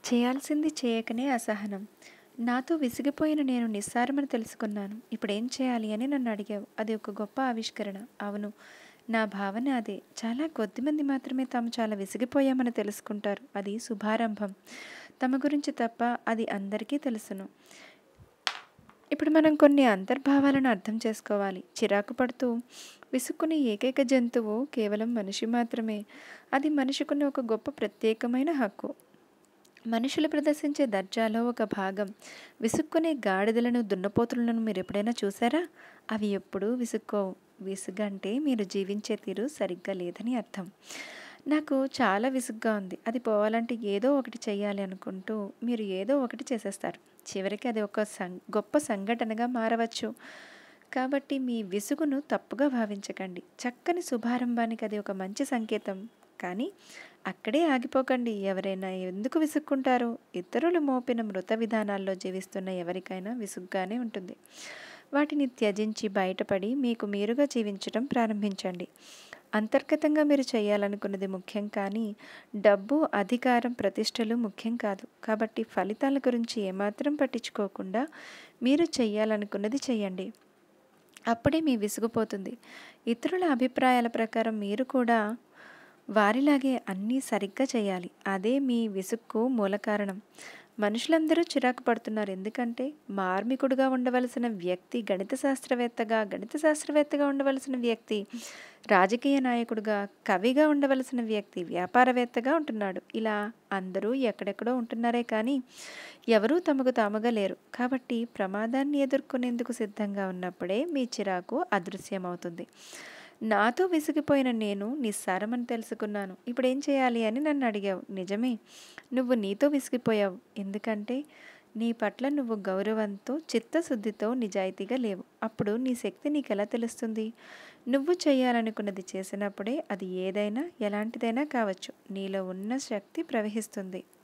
చేయాల్సింది చేయకనే అసహనం నాతో విసిగిపోయిన నేను నిస్సారమని తెలుసుకున్నాను ఇప్పుడేం చేయాలి అని నన్ను అడిగావు అది ఒక గొప్ప ఆవిష్కరణ అవును నా భావన అదే చాలా కొద్దిమంది మాత్రమే తాము చాలా విసిగిపోయామని తెలుసుకుంటారు అది శుభారంభం తమ గురించి తప్ప అది అందరికీ తెలుసును ఇప్పుడు మనం కొన్ని అంతర్భావాలను అర్థం చేసుకోవాలి చిరాకు పడుతూ విసుక్కునే ఏకైక జంతువు కేవలం మనిషి మాత్రమే అది మనిషికున్న ఒక గొప్ప ప్రత్యేకమైన హక్కు మనుషులు ప్రదర్శించే దర్జాలో ఒక భాగం విసుక్కునే గాడిదలను దున్నపోతులను మీరు ఎప్పుడైనా చూసారా అవి ఎప్పుడూ విసుక్కోవు విసుగంటే మీరు జీవించే తీరు సరిగ్గా లేదని అర్థం నాకు చాలా విసుగ్గా ఉంది అది పోవాలంటే ఏదో ఒకటి చేయాలి అనుకుంటూ మీరు ఏదో ఒకటి చేసేస్తారు చివరికి అది ఒక సం గొప్ప సంఘటనగా మారవచ్చు కాబట్టి మీ విసుగును తప్పుగా భావించకండి చక్కని శుభారంభానికి అది ఒక మంచి సంకేతం కానీ అక్కడే ఆగిపోకండి ఎవరైనా ఎందుకు విసుక్కుంటారు ఇతరులు మోపిన మృత విధానాల్లో జీవిస్తున్న ఎవరికైనా విసుగ్గానే ఉంటుంది వాటిని త్యజించి బయటపడి మీకు మీరుగా జీవించడం ప్రారంభించండి అంతర్గతంగా మీరు చేయాలనుకున్నది ముఖ్యం కానీ డబ్బు అధికారం ప్రతిష్టలు ముఖ్యం కాదు కాబట్టి ఫలితాల గురించి ఏమాత్రం పట్టించుకోకుండా మీరు చేయాలనుకున్నది చేయండి అప్పుడే మీ విసుగుపోతుంది ఇతరుల అభిప్రాయాల ప్రకారం మీరు కూడా వారిలాగే అన్నీ సరిగ్గా చేయాలి అదే మీ విసుక్కు మూల కారణం మనుషులందరూ చిరాకు పడుతున్నారు ఎందుకంటే మార్మికుడుగా ఉండవలసిన వ్యక్తి గణిత శాస్త్రవేత్తగా గణిత శాస్త్రవేత్తగా ఉండవలసిన వ్యక్తి రాజకీయ నాయకుడుగా కవిగా ఉండవలసిన వ్యక్తి వ్యాపారవేత్తగా ఉంటున్నాడు ఇలా అందరూ ఎక్కడెక్కడో ఉంటున్నారే కానీ ఎవరూ తమకు తాముగా లేరు కాబట్టి ప్రమాదాన్ని ఎదుర్కొనేందుకు సిద్ధంగా ఉన్నప్పుడే మీ చిరాకు అదృశ్యమవుతుంది నాతో విసిగిపోయిన నేను నిస్సారమని తెలుసుకున్నాను ఇప్పుడు ఏం చేయాలి అని నన్ను అడిగావు నిజమే నువ్వు నీతో విసిగిపోయావు ఎందుకంటే నీ పట్ల నువ్వు గౌరవంతో చిత్తశుద్ధితో నిజాయితీగా లేవు అప్పుడు నీ శక్తి నీకు ఎలా తెలుస్తుంది నువ్వు చేయాలనుకున్నది చేసినప్పుడే అది ఏదైనా ఎలాంటిదైనా కావచ్చు నీలో ఉన్న శక్తి ప్రవహిస్తుంది